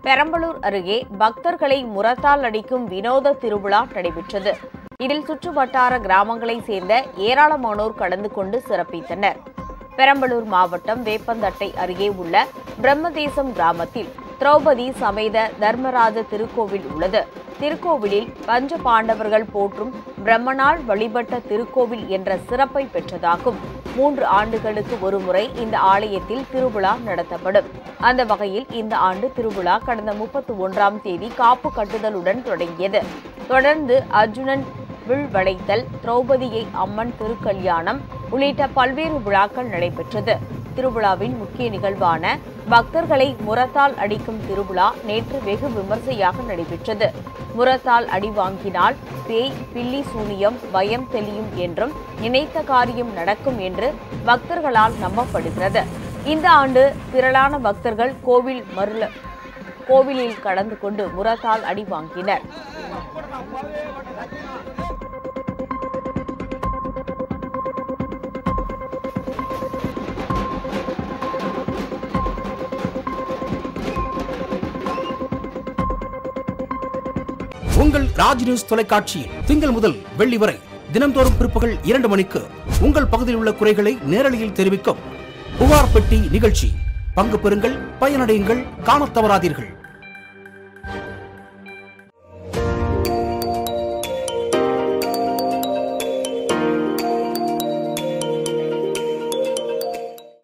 பெரம்பலூர் அருகே பக்தர்களை முரத்தால் அடிக்கும் வினோத திருவிழா நடைபெற்றது இதில் சுற்றுவட்டார கிராமங்களைச் சேர்ந்த ஏராளமானோர் கலந்து கொண்டு சிறப்பித்தனர் பெரம்பலூர் மாவட்டம் வேப்பந்தட்டை அருகே உள்ள பிரம்மதேசம் கிராமத்தில் திரௌபதி சமேத தர்மராஜ திருக்கோவில் உள்ளது திருக்கோவிலில் பஞ்ச பாண்டவர்கள் போற்றும் பிரம்மனால் வழிபட்ட திருக்கோவில் என்ற சிறப்பை பெற்றதாகும் மூன்று ஆண்டுகளுக்கு ஒருமுறை இந்த ஆலயத்தில் திருவிழா நடத்தப்படும் அந்த வகையில் இந்த ஆண்டு திருவிழா கடந்த முப்பத்தி ஒன்றாம் தேதி காப்பு கட்டுதலுடன் தொடங்கியது தொடர்ந்து அர்ஜுனன் வில் வளைத்தல் திரௌபதியை அம்மன் திருக்கல்யாணம் உள்ளிட்ட பல்வேறு விழாக்கள் நடைபெற்றது திருவிழாவின் முக்கிய நிகழ்வான பக்தர்களை முரத்தால் அடிக்கும் திருவிழா நேற்று வெகு விமர்சையாக நடைபெற்றது முரத்தால் அடி வாங்கினால் பேய் பில்லி சூனியம் பயம் தெளியும் என்றும் நினைத்த காரியம் நடக்கும் என்று பக்தர்களால் நம்பப்படுகிறது இந்த ஆண்டு திரளான பக்தர்கள் கோவில் மருள கோவிலில் கலந்து கொண்டு முரத்தால் அடி வாங்கினர் உங்கள் ராஜ் நியூஸ் தொலைக்காட்சியில் திங்கள் முதல் வெள்ளி வரை தினம்தோறும் பிற்பகல் இரண்டு மணிக்கு உங்கள் பகுதியில் உள்ள குறைகளை நேரலையில் தெரிவிக்கும் புகார் பெட்டி நிகழ்ச்சி பங்கு பெறுங்கள் பயனடையுங்கள் காணத் தவறாதீர்கள்